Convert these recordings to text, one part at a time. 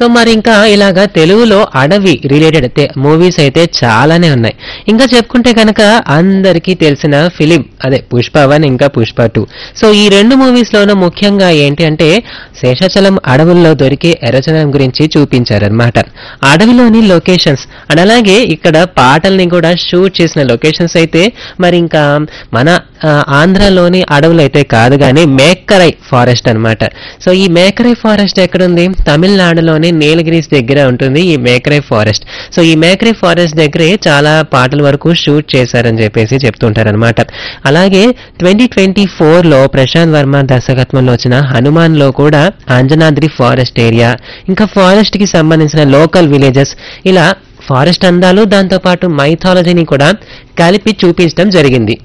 so మరి ఇంకా ఇలాగా తెలుగులో అడవి రిలేటెడ్ మూవీస్ అయితే చాలానే ఉన్నాయి ఇంకా చెప్పుకుంటే కనుక అందరికీ తెలిసిన ఫిలిం అదే పుష్ప వన్ ఇంకా పుష్ప టూ సో ఈ రెండు మూవీస్ లోనూ ముఖ్యంగా ఏంటి అంటే శేషాచలం అడవుల్లో దొరికే ఎర్రచనం గురించి చూపించారనమాట అడవిలోని లొకేషన్స్ అండ్ అలాగే ఇక్కడ పాటల్ని కూడా షూట్ చేసిన లొకేషన్స్ అయితే మరి ఇంకా మన ఆ, ఆంధ్రాలోని అడవులు అయితే కాదు కానీ మేకరై ఫారెస్ట్ అన్నమాట సో ఈ మేకరై ఫారెస్ట్ ఎక్కడుంది తమిళనాడులోని నీలగిరీస్ దగ్గర ఉంటుంది ఈ మేకరై ఫారెస్ట్ సో ఈ మేకరై ఫారెస్ట్ దగ్గరే చాలా పాటల వరకు షూట్ చేశారని చెప్పేసి చెప్తుంటారనమాట అలాగే ట్వంటీ ట్వంటీ లో ప్రశాంత్ వర్మ దర్శకత్వంలో వచ్చిన హనుమాన్ లో కూడా అంజనాద్రి ఫారెస్ట్ ఏరియా ఇంకా ఫారెస్ట్ కి సంబంధించిన లోకల్ విలేజెస్ ఇలా ఫారెస్ట్ అందాలు దాంతోపాటు మైథాలజీని కూడా కలిపి చూపించడం జరిగింది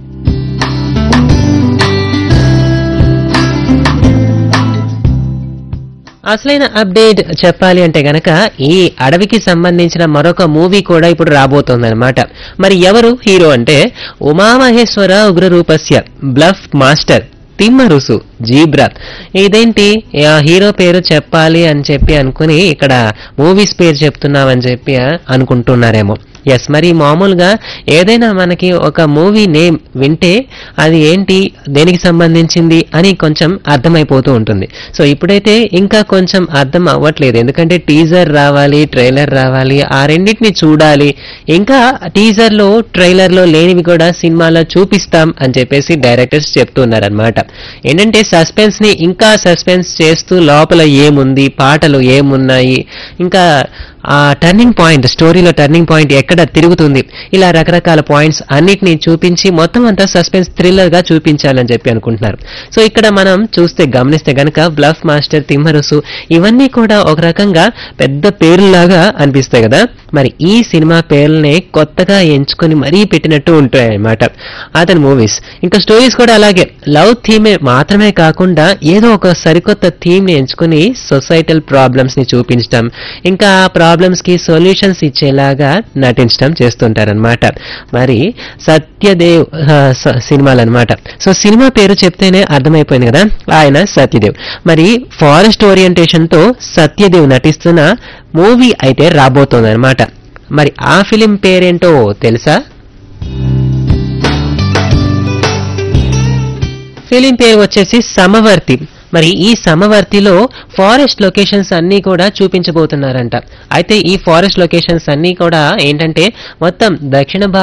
అసలైన అప్డేట్ చెప్పాలి అంటే గనక ఈ అడవికి సంబంధించిన మరొక మూవీ కూడా ఇప్పుడు రాబోతోందన్నమాట మరి ఎవరు హీరో అంటే Umamaheswara Ugraroopasya Bluff Master Thimmarusu Zebra ఇదేంటి ఆ హీరో పేరు చెప్పాలి అని చెప్పి అనుకుని ఇక్కడ మూవీస్ పేరు చెప్తున్నామని చెప్పి అనుకుంటున్నారేమో ఎస్ మరి మామూలుగా ఏదైనా మనకి ఒక మూవీ నేమ్ వింటే అది ఏంటి దేనికి సంబంధించింది అని కొంచెం అర్థమైపోతూ ఉంటుంది సో ఇప్పుడైతే ఇంకా కొంచెం అర్థం అవ్వట్లేదు ఎందుకంటే టీజర్ రావాలి ట్రైలర్ రావాలి ఆ రెండింటిని చూడాలి ఇంకా టీజర్ లో ట్రైలర్ లో లేనివి కూడా సినిమాలో చూపిస్తాం అని చెప్పేసి డైరెక్టర్స్ చెప్తున్నారనమాట ఏంటంటే సస్పెన్స్ ని ఇంకా సస్పెన్స్ చేస్తూ లోపల ఏముంది పాటలు ఏమున్నాయి ఇంకా ఆ టర్నింగ్ పాయింట్ స్టోరీలో టర్నింగ్ పాయింట్ ఎక్కడ తిరుగుతుంది ఇలా రకరకాల పాయింట్స్ అన్నిటిని చూపించి మొత్తం అంతా సస్పెన్స్ థ్రిల్లర్ గా చూపించాలని చెప్పి అనుకుంటున్నారు సో ఇక్కడ మనం చూస్తే గమనిస్తే గనక బ్లఫ్ మాస్టర్ తిమ్మరుసు ఇవన్నీ కూడా ఒక రకంగా పెద్ద పేర్లులాగా అనిపిస్తాయి కదా మరి ఈ సినిమా పేర్లనే కొత్తగా ఎంచుకొని మరీ పెట్టినట్టు ఉంటాయి అన్నమాట అతని మూవీస్ ఇంకా స్టోరీస్ కూడా అలాగే లవ్ థీమే మాత్రమే కాకుండా ఏదో ఒక సరికొత్త థీమ్ ని ఎంచుకొని సొసైటల్ ప్రాబ్లమ్స్ ని చూపించడం ఇంకా ఆ ప్రాబ్లమ్స్ కి సొల్యూషన్స్ ఇచ్చేలాగా నటించడం చేస్తుంటారనమాట మరి సత్యదేవ్ ఆ, స- సినిమాలు అనమాట సో సినిమా పేరు చెప్తేనే అర్థమైపోయింది కదా ఆయన సత్యదేవ్ మరి ఫారెస్ట్ ఓరియంటేషన్ తో సత్యదేవ్ నటిస్తున్న మూవీ అయితే రాబోతోంది అనమాట మరి ఆ ఫిలిం పేరేంటో తెలుసా ఫిలిం పేరు వచ్చేసి సమవర్తి మరి ఈ సమవర్తిలో ఫారెస్ట్ లొకేషన్స్ అన్నీ కూడా చూపించబోతున్నారంట అయితే ఈ ఫారెస్ట్ లొకేషన్స్ అన్నీ కూడా ఏంటంటే మొత్తం దక్షిణ భారత